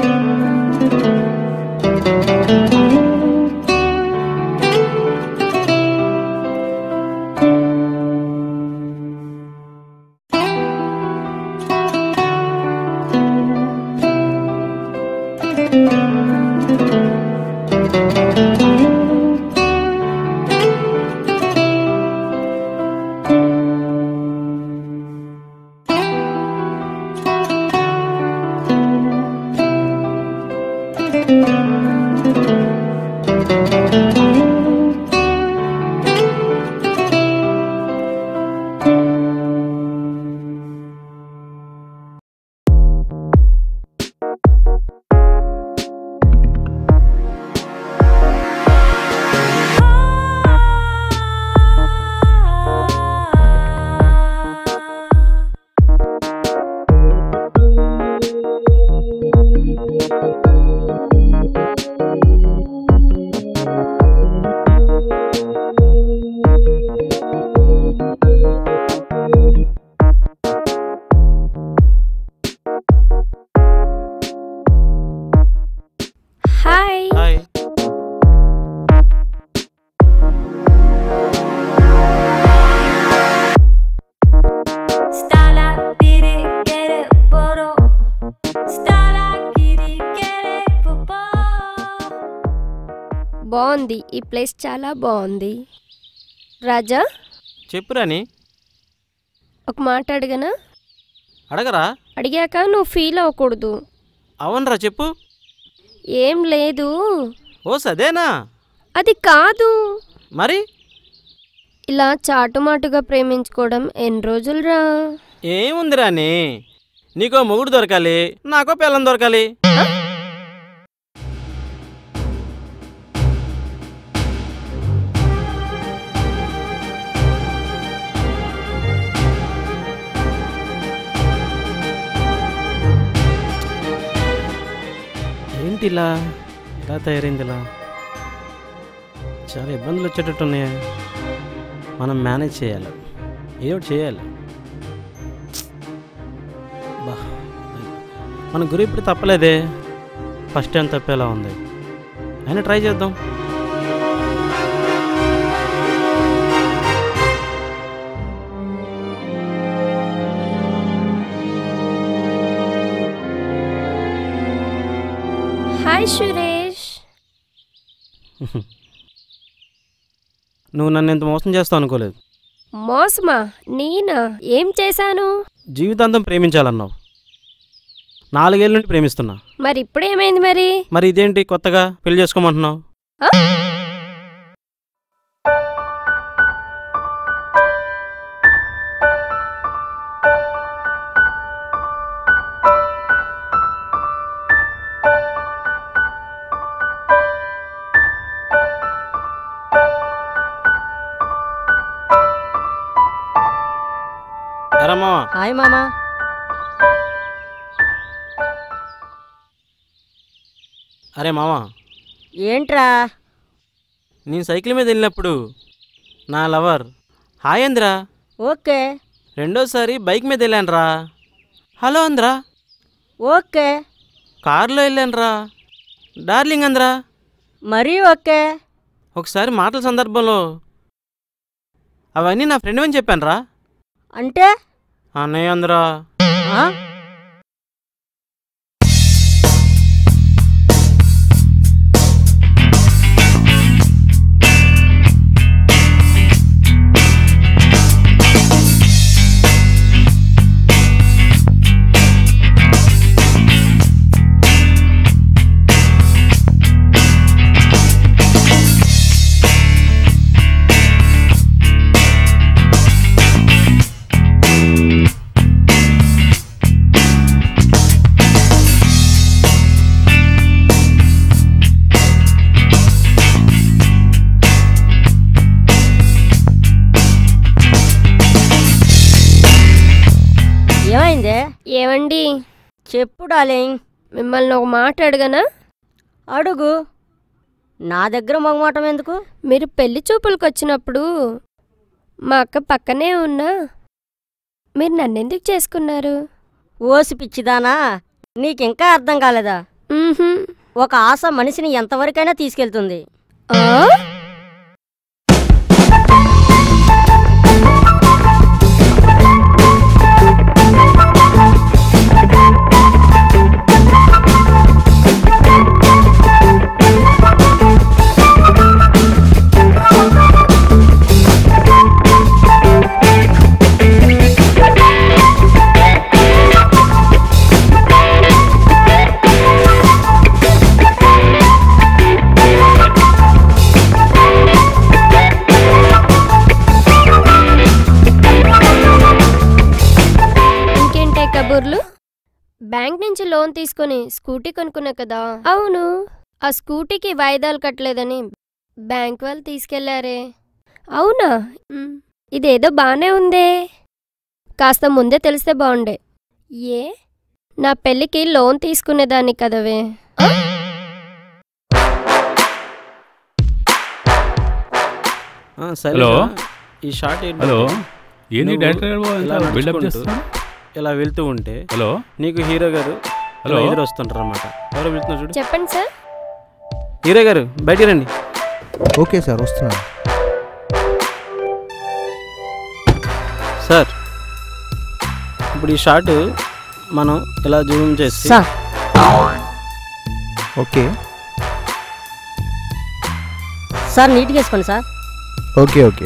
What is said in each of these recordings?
Hi hi Stala biri kere poro Stala kiri kere popo బాగుంది ఈ place చాలా బాగుంది రాజా చెప్పు రాని ఒక మాట అడగనా అడగరా అడిగాక నువ్వు ఫీల్ అవ్వకూడదు అవునరా చెప్పు ఏం లేదు ఓ సదేనా అది కాదు మరి ఇలా చాటుమాటుగా ప్రేమించుకోవడం ఎన్ని రోజులురా ఏముంది రాని నీకో మొగుడు దొరకాలి నాకో పిల్లం దొరకాలి ఏంటి ఇలా ఎలా తయారైంది ఇలా చాలా ఇబ్బందులు వచ్చేటట్టు ఉన్నాయా మనం మేనేజ్ చేయాలి ఏదో ఒకటి చేయాలి బా మన గురి ఇప్పుడు తప్పలేదే ఫస్ట్ టైం తప్పేలా ఉంది అయినా ట్రై చేద్దాం హాయ్ సురేష్ నువ్వు నన్ను ఇంత మోసం చేస్తావు అనుకోలేదు మోసమా నేనా ఏం చేశాను జీవితాంతం ప్రేమించాలన్నావు నాలుగేళ్ళ నుండి ప్రేమిస్తున్నా మరి ఇప్పుడేమైంది మరి మరి ఇదేంటి కొత్తగా పెళ్లి చేసుకోమంటున్నావు ఆ? ఎరా మావా హాయ్ మామా అరే మావా ఏంట్రా నేను సైకిల్ మీద వెళ్ళినప్పుడు నా లవర్ హాయ్ అందిరా ఓకే రెండోసారి బైక్ మీద వెళ్ళానురా హలో అందిరా ఓకే కారులో వెళ్ళానురా డార్లింగ్ అందరా మరీ ఓకే ఒకసారి మాటల సందర్భంలో అవన్నీ నా ఫ్రెండ్ అని చెప్పానురా అంటే అన్నయ్య అందరా ఆ? ఏమైందే ఏమండి చెప్పు డాలింగ్ మిమ్మల్ని ఒక మాట అడగనా అడుగు నా దగ్గర మొగమాటం ఎందుకు మీరు పెళ్లి చూపులకు వచ్చినప్పుడు మా అక్క పక్కనే ఉన్నా మీరు నన్నెందుకు చేసుకున్నారు ఓసి పిచ్చిదానా నీకింకా అర్థం కాలేదా మ్మ్హ్మ్. ఒక ఆశ మనిషిని ఎంతవరకైనా తీసుకెళ్తుంది ఆ? ఇంకేంటే కబుర్లు బ్యాంక్ నుంచి లోన్ తీసుకొని స్కూటీ కొనుక్కున్నా కదా అవును ఆ స్కూటీకి వాయిదాలు కట్టలేదని బ్యాంక్ వాళ్ళు తీసుకెళ్లారే అవునా మ్, ఇదేదో బానే ఉందే కాస్త ముందే తెలిస్తే బాగుండే ఏ నా పెళ్ళికి లోన్ తీసుకునేదాన్ని కదవే ఆ? ఆ, సరే హలో? ఈ షార్ట్ ఏంటి హలో ఏంది నువ్వు డైరెక్టర్ గారు ఇలా ఎంత బిల్డప్ నడుచుకుంటూ చేస్తున్నా ఇలా వెళ్తూ ఉంటే హలో నీకు హీరో గారు హలో? ఇలా ఎదురు వస్తుంటారు అనమాట ఎవరో వెళ్తున్నారు చూడు చెప్పండి సార్ హీరో గారు బయటికి రండి ఓకే సార్ వస్తున్నాను సార్ ఇప్పుడు ఈ షార్ట్ మనం ఇలా జూమ్ చేసి సార్ ఓకే సార్ నీట్గా వేసుకోండి సార్ ఓకే ఓకే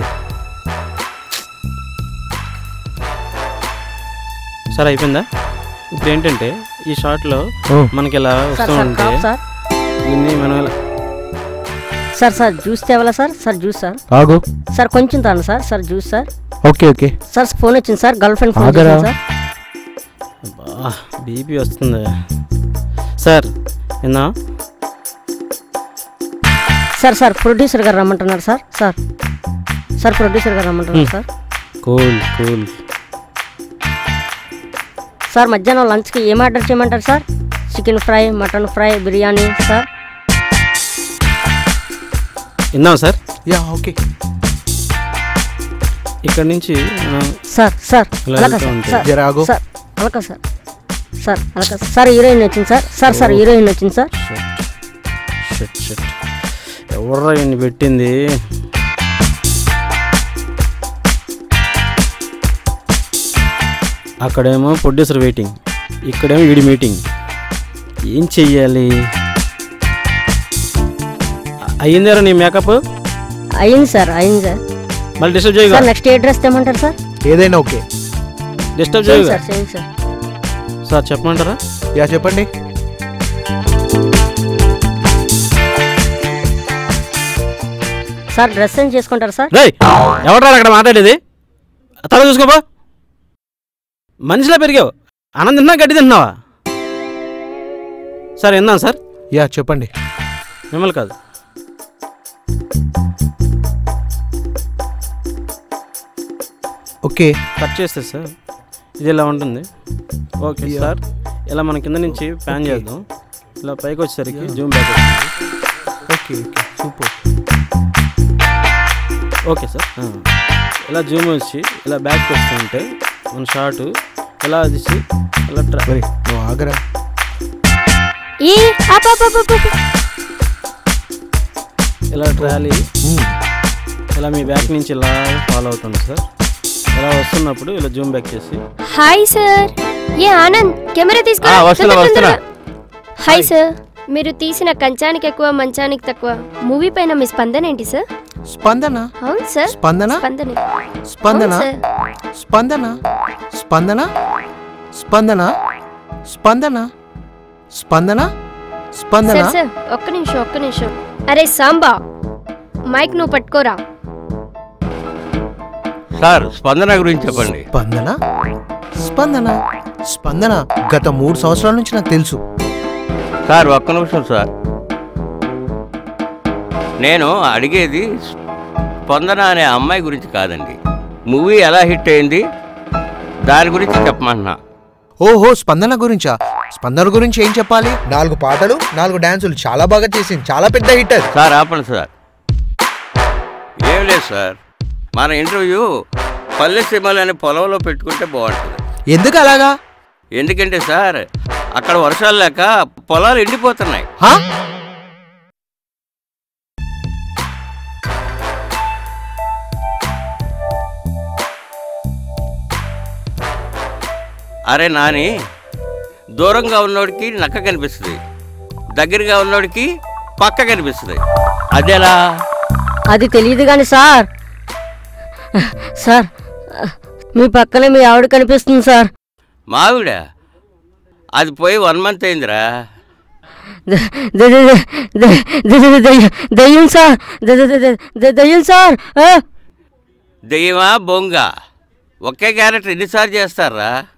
సార్ అయిపోయిందా ఇప్పుడు ఏంటంటే ఈ షార్ట్లో ఓ. మనకి ఇలా సార్ వస్తూ సార్ ఉంటే కాఫ్ సార్ దీన్ని మనం ఇలా సార్ సార్ జ్యూస్ తేవాలా సార్ సార్ జ్యూస్ సార్ ఆగు సార్ కొంచెం తాను sir sir juice sir okay okay sir phone వచ్చింది సార్ గర్ల్ ఫ్రెండ్ ఫోన్ ఆగరా. చేసింది సార్ బీపీ వస్తుంది సార్ విన్నా సార్ సార్ ప్రొడ్యూసర్ గారు రమ్మంటున్నారు సార్ సార్ సార్ ప్రొడ్యూసర్ గారు రమ్మంటున్నారు సార్ కూల్ కూల్ సార్ మధ్యాహ్నం లంచ్కి ఏం ఆర్డర్ చేయమంటారు sir chicken fry mutton fry biryani sir విన్నాం సార్ యా ఓకే ఇక్కడ నుంచి మనం సార్ సార్ ఇలా అలాగా వెళ్తూ సార్ ఉంటే. సార్ జర ఆగు సార్ అలాగా సార్ సార్ అలాగా సార్ హీరోయిన్ వచ్చింది సార్ సార్ సార్ హీరోయిన్ వచ్చింది సార్ షట్ షట్ ఎవర్రా ఇన్ని పెట్టింది అక్కడేమో ప్రొడ్యూసర్ వెయిటింగ్ ఇక్కడేమో వీడి మీటింగ్ ఏం చెయ్యాలి అయ్యిందేరా నీ మేకప్ అయింది సార్ అయింది సార్ మళ్ళీ డిస్టర్బ్ చేయగా సార్ నెక్స్ట్ ఏ డ్రెస్ తెమ్మంటారు సార్ ఏదైనా ఓకే డిస్టర్బ్ చేయండి చేయగా సార్ చేయండి సార్ సార్ చెప్పమంటారా యా చెప్పండి సార్ డ్రెస్ ఏం చేసుకుంటారు సార్ రేయ్ ఎవడ్రా అక్కడ మాట్లాడేది తల చూసుకోపా మనిషిలా పెరిగావు అన్నం తిన్నా గడ్డి తింటున్నావా సార్ విన్నాం సార్ యా చెప్పండి మిమ్మల్ని కాదు ఓకే కట్ చేస్తే సార్ ఇది ఇలా ఉంటుంది ఓకే Yeah. సార్ ఇలా మన కింద నుంచి ప్యాన్ Okay. చేద్దాం ఇలా పైకి వచ్చేసరికి Yeah. జూమ్ బ్యాక్ వస్తుంది okay okay super okay sir ఆ. ఇలా జూమ్ వచ్చి ఇలా బ్యాక్ వస్తుంటే మన షార్ట్ ఇలా తీసి ఇలా ట్రా మరి నువ్వు ఆగరా ఈ ఆపు, ఆపు, ఆపు, ఆపు. ఇలా ట్రాలీ మ్మ్. ఇలా మీ బ్యాక్ నుంచి ఇలా ఫాలో అవుతుంది సార్ ఇలా వస్తున్నప్పుడు ఇలా జూమ్ బ్యాక్ చేసి హాయ్ సార్ ఏ ఆనంద్ కెమెరా తీసుకో ఆ, వస్తున్నా, తొందర, వస్తున్నా. తొందరగా. హాయ్ సార్ మీరు తీసిన కంచానికి ఎక్కువ మంచానికి తక్కువ మూవీ పైన మీ స్పందన ఏంటి సార్ స్పందన అవును సార్ స్పందన స్పందన స్పందన అవును సార్. స్పందన స్పందన స్పందన స్పందన స్పందన స్పందన సార్ సార్ ఒక్క నిమిషం ఒక్క నిమిషం అరే సాంబా మైక్ నువ్వు పట్టుకోరా సార్ స్పందన గురించి చెప్పండి స్పందన స్పందన స్పందన గత మూడు సంవత్సరాల నుంచి నాకు తెలుసు సార్ ఒక్క నిమిషం సార్ నేను అడిగేది స్పందన అనే అమ్మాయి గురించి కాదండి మూవీ ఎలా హిట్ అయింది దాని గురించి చెప్పమంటున్నా ఓహో స్పందన గురించా స్పందన గురించి ఏం చెప్పాలి నాలుగు పాటలు నాలుగు డాన్సులు చాలా బాగా చేసింది చాలా పెద్ద హిట్ అది సార్ ఆపండి సార్ ఏం లేదు సార్ మన ఇంటర్వ్యూ పల్లె సీమలు అనే పొలంలో పెట్టుకుంటే బాగుంటుంది ఎందుకు అలాగా ఎందుకంటే సార్ అక్కడ వర్షాలు లేక పొలాలు ఎండిపోతున్నాయి హా? అరే నాని దూరంగా ఉన్నోడికి నక్క కనిపిస్తుంది దగ్గరగా ఉన్నోడికి పక్క కనిపిస్తుంది అదేలా అది తెలియదు కానీ సార్ సార్ మీ పక్కనే మీ ఆవిడ కనిపిస్తుంది సార్ మావిడ అది పోయి వన్ మంత్ అయిందిరా ద- ద- ద- ద- ద- ద- దయ్యం- దయ్యం సార్ ద- ద- ద- ద- దయ్యం సార్ ఆ! దెయ్యమా బొంగ ఒకే క్యారెక్టర్ ఎన్నిసార్లు చేస్తారా